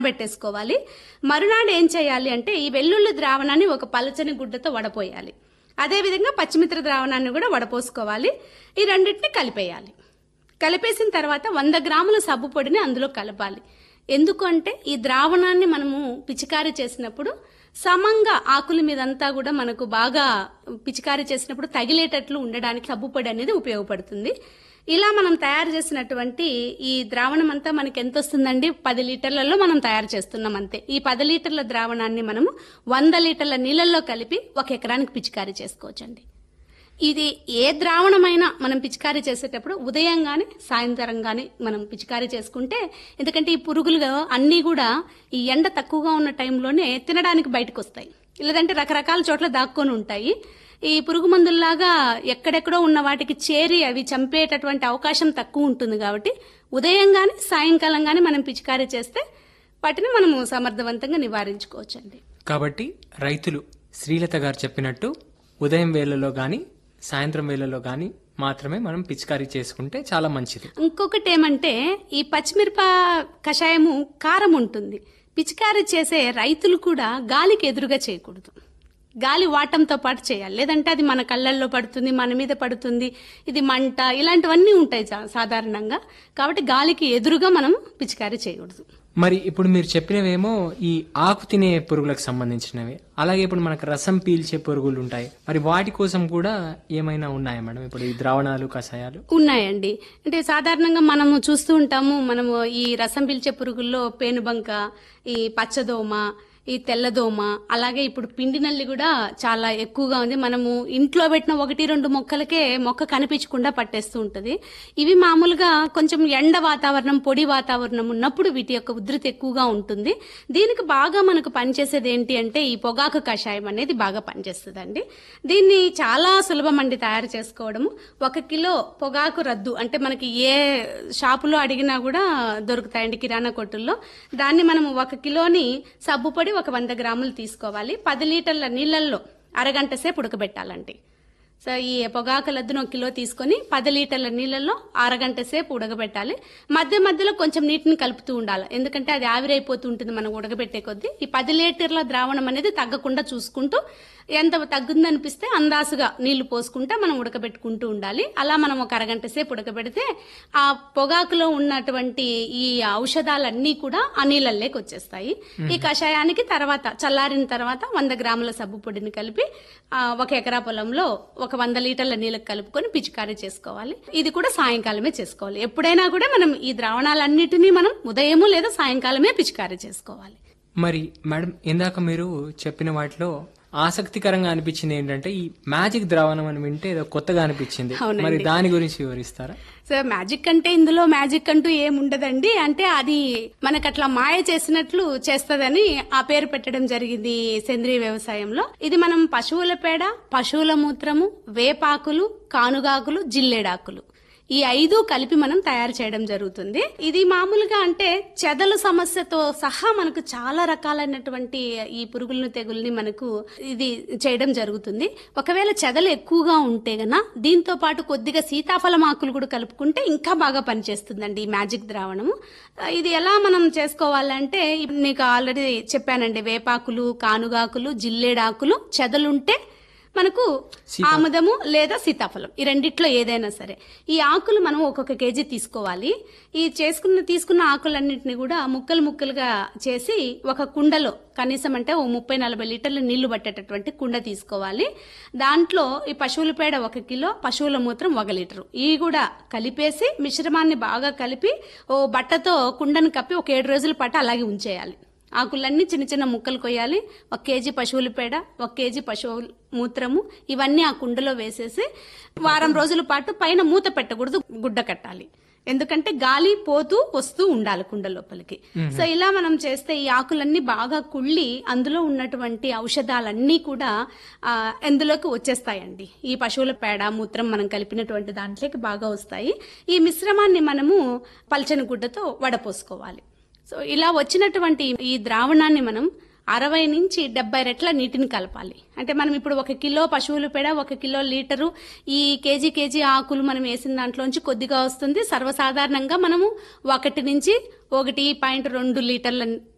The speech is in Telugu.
పెట్టేసుకోవాలి మరునాడు ఏం చేయాలి అంటే ఈ వెల్లుల్లి ద్రావణాన్ని ఒక పలచని గుడ్డతో వడపోయాలి అదేవిధంగా పచ్చిమిత్ర ద్రావణాన్ని కూడా వడపోసుకోవాలి ఈ రెండింటిని కలిపేయాలి కలిపేసిన తర్వాత వంద గ్రాముల సబ్బు పొడిని అందులో కలపాలి ఎందుకు అంటే ఈ ద్రావణాన్ని మనము పిచికారీ చేసినప్పుడు సమంగా ఆకుల మీదంతా కూడా మనకు బాగా పిచికారీ చేసినప్పుడు తగిలేటట్లు ఉండడానికి సబ్బు పొడి అనేది ఉపయోగపడుతుంది ఇలా మనం తయారు చేసినటువంటి ఈ ద్రావణం అంతా మనకి ఎంత వస్తుందండి పది లీటర్లలో మనం తయారు చేస్తున్నాం అంతే ఈ పది లీటర్ల ద్రావణాన్ని మనము వంద లీటర్ల నీళ్ళల్లో కలిపి ఒక ఎకరానికి పిచికారీ చేసుకోవచ్చండి ఇది ఏ ద్రావణమైనా మనం పిచికారీ చేసేటప్పుడు ఉదయం గాని సాయంత్రం గాని మనం పిచికారీ చేసుకుంటే ఎందుకంటే ఈ పురుగులు అన్నీ కూడా ఈ ఎండ తక్కువగా ఉన్న టైంలోనే తినడానికి బయటకు వస్తాయి లేదంటే రకరకాల చోట్ల దాక్కొని ఉంటాయి ఈ పురుగు మందుల్లాగా ఎక్కడెక్కడో ఉన్న వాటికి చేరి అవి చంపేటటువంటి అవకాశం తక్కువ ఉంటుంది కాబట్టి ఉదయం గాని సాయంకాలం గాని మనం పిచికారీ చేస్తే వాటిని మనము సమర్థవంతంగా నివారించుకోవచ్చండి కాబట్టి రైతులు శ్రీలత గారు చెప్పినట్టు ఉదయం వేళలో గాని సాయంత్రం వేళలో గాని మాత్రమే మనం పిచికారీ చేసుకుంటే చాలా మంచిది ఇంకొకటి ఏమంటే ఈ పచ్చిమిరప కషాయము కారం ఉంటుంది పిచికారీ చేసే రైతులు కూడా గాలికి ఎదురుగా చేయకూడదు గాలి వాటంతో పాటు చేయాలి లేదంటే అది మన కళ్ళల్లో పడుతుంది మన మీద పడుతుంది ఇది మంట ఇలాంటివన్నీ ఉంటాయి చా- సాధారణంగా కాబట్టి గాలికి ఎదురుగా మనం పిచికారీ చేయకూడదు మరి ఇప్పుడు మీరు చెప్పినవేమో ఈ ఆకు తినే పురుగులకు సంబంధించినవి అలాగే ఇప్పుడు మనకు రసం పీల్చే పురుగులు ఉంటాయి మరి వాటి కోసం కూడా ఏమైనా ఉన్నాయా మేడం ఇప్పుడు ఈ ద్రావణాలు కషాయాలు ఉన్నాయండి అంటే సాధారణంగా మనము చూస్తూ ఉంటాము మనము ఈ రసం పీల్చే పురుగుల్లో పేనుబంక ఈ పచ్చదోమ ఈ తెల్లదోమ అలాగే ఇప్పుడు పిండి నల్లి కూడా చాలా ఎక్కువగా ఉంది మనము ఇంట్లో పెట్టిన ఒకటి రెండు మొక్కలకే మొక్క కనిపించకుండా పట్టేస్తూ ఉంటది ఇవి మామూలుగా కొంచెం ఎండ వాతావరణం పొడి వాతావరణం ఉన్నప్పుడు వీటి యొక్క ఉధృతి ఎక్కువగా ఉంటుంది దీనికి బాగా మనకు పనిచేసేది ఏంటి అంటే ఈ పొగాకు కషాయం అనేది బాగా పనిచేస్తుందండి దీన్ని చాలా సులభం అండి తయారు చేసుకోవడము ఒక కిలో పొగాకు రద్దు అంటే మనకి ఏ షాపులో అడిగినా కూడా దొరుకుతాయండి కిరాణా కొట్టుల్లో దాన్ని మనం ఒక కిలోని సబ్బు పొడి ఒక వంద గ్రాములు తీసుకోవాలి పది లీటర్ల నీళ్ళల్లో అరగంట సేపు ఉడకబెట్టాలండి సో ఈ పొగాకు లద్దును ఒక కిలో తీసుకొని పది లీటర్ల నీళ్ళల్లో అరగంట సేపు ఉడకబెట్టాలి మధ్య మధ్యలో కొంచెం నీటిని కలుపుతూ ఉండాలి ఎందుకంటే అది ఆవిరైపోతూ ఉంటుంది మనం ఉడకబెట్టే కొద్దీ ఈ పది లీటర్ల ద్రావణం అనేది తగ్గకుండా చూసుకుంటూ ఎంత తగ్గుందనిపిస్తే అందాసుగా నీళ్లు పోసుకుంటా మనం ఉడకబెట్టుకుంటూ ఉండాలి అలా మనం ఒక అరగంట సేపు ఉడకబెడితే ఆ పొగాకులో ఉన్నటువంటి ఈ ఔషధాలన్నీ కూడా ఆ నీళ్ళల్లోకి వచ్చేస్తాయి ఈ కషాయానికి తర్వాత చల్లారిన తర్వాత వంద గ్రాముల సబ్బు పొడిని కలిపి ఆ, ఒక ఎకరా పొలంలో ఒక వంద లీటర్ల నీళ్ళకి కలుపుకొని పిచికారీ చేసుకోవాలి ఇది కూడా సాయంకాలమే చేసుకోవాలి ఎప్పుడైనా కూడా మనం ఈ ద్రావణాలన్నిటినీ మనం ఉదయము లేదా సాయంకాలమే పిచికారీ చేసుకోవాలి మరి మేడం ఇందాక మీరు చెప్పిన వాటిలో ఆసక్తికరంగా అనిపించింది ఏంటంటే ఈ మ్యాజిక్ ద్రావణం అని వింటే ఏదో కొత్తగా అనిపించింది అవునండి. మరి దాని గురించి వివరిస్తారా సో మ్యాజిక్ అంటే ఇందులో మ్యాజిక్ అంటూ ఏముండదండి అంటే అది మనకు అట్లా మాయ చేసినట్లు చేస్తదని ఆ పేరు పెట్టడం జరిగింది సేంద్రీయ వ్యవసాయంలో ఇది మనం పశువుల పేడ పశువుల మూత్రము వేపాకులు కానుగాకులు జిల్లేడాకులు ఈ ఐదు కలిపి మనం తయారు చేయడం జరుగుతుంది ఇది మామూలుగా అంటే చెదల సమస్యతో సహా మనకు చాలా రకాలైనటువంటి ఈ పురుగులను తెగుల్ని మనకు ఇది చేయడం జరుగుతుంది ఒకవేళ చెదలు ఎక్కువగా ఉంటే గన దీంతో పాటు కొద్దిగా సీతాఫలం ఆకులు కూడా కలుపుకుంటే ఇంకా బాగా పనిచేస్తుందండి ఈ మ్యాజిక్ ద్రావణము ఇది ఎలా మనం చేసుకోవాలంటే ఇప్పుడు నీకు ఆల్రెడీ చెప్పానండి వేపాకులు కానుగాకులు జిల్లేడాకులు చెదలుంటే మనకు ఆముదము లేదా సీతాఫలం ఈ రెండిట్లో ఏదైనా సరే ఈ ఆకులు మనం ఒక్కొక్క కేజీ తీసుకోవాలి ఈ చేసుకున్న తీసుకున్న ఆకులన్నింటినీ కూడా ముక్కలు ముక్కలుగా చేసి ఒక కుండలో కనీసం అంటే ఓ ముప్పై నలభై లీటర్ల నీళ్లు పట్టేటటువంటి కుండ తీసుకోవాలి దాంట్లో ఈ పశువుల పేడ ఒక కిలో పశువుల మూత్రం ఒక లీటరు ఇవి కూడా కలిపేసి మిశ్రమాన్ని బాగా కలిపి ఓ బట్టతో కుండను కప్పి ఒక ఏడు రోజుల పాటు అలాగే ఉంచేయాలి ఆకులన్నీ చిన్న చిన్న ముక్కలు కొయ్యాలి ఒక కేజీ పశువుల పేడ ఒక కేజీ పశువుల మూత్రము ఇవన్నీ ఆ కుండలో వేసేసి వారం రోజుల పాటు పైన మూత పెట్టకూడదు గుడ్డ కట్టాలి ఎందుకంటే గాలి పోతూ వస్తూ ఉండాలి కుండ లోపలికి సో ఇలా మనం చేస్తే ఈ ఆకులన్నీ బాగా కుళ్ళి అందులో ఉన్నటువంటి ఔషధాలన్నీ కూడా ఆ, ఎందులోకి వచ్చేస్తాయండి ఈ పశువుల పేడ మూత్రం మనం కలిపినటువంటి దాంట్లోకి బాగా వస్తాయి ఈ మిశ్రమాన్ని మనము పల్చని గుడ్డతో వడపోసుకోవాలి సో ఇలా వచ్చినటువంటి ఈ ద్రావణాన్ని మనం అరవై నుంచి డెబ్బై రెట్ల నీటిని కలపాలి అంటే మనం ఇప్పుడు ఒక కిలో పశువుల పేడ ఒక కిలో లీటరు ఈ కేజీ కేజీ ఆకులు మనం వేసిన దాంట్లోంచి కొద్దిగా వస్తుంది సర్వసాధారణంగా మనము ఒకటి నుంచి ఒకటి పాయింట్ రెండు లీటర్ల